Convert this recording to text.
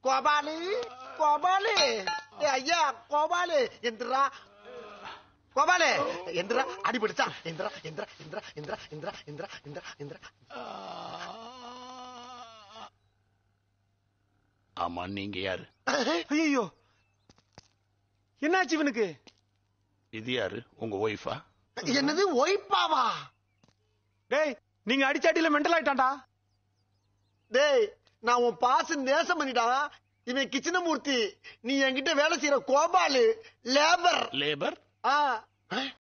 கோபாலு கோபாலு ஏ ஐயா கோபாலு எந்திரா கோபாலு எந்திரா அடிபடுச்சா எந்திரா எந்திரா எந்திரா எந்திரா எந்திரா எந்திரா எந்திரா எந்திரா ஆமா நீங்க யாரு ஐயோ என்னாச்சு இவனுக்கு இது யாரு உங்க ஒய்ஃபா என்னது ஒய்ப்பாவா டேய் நீங்க அடிச்சாட்டில மெண்டல் ஆயிட்டான்டா டேய் நான் உன் பாச நேசம் பண்ணிடா இவன் கிச்சனமூர்த்தி நீ என்கிட்ட வேலை செய்யற கோபாலு லேபர் லேபர் ஆ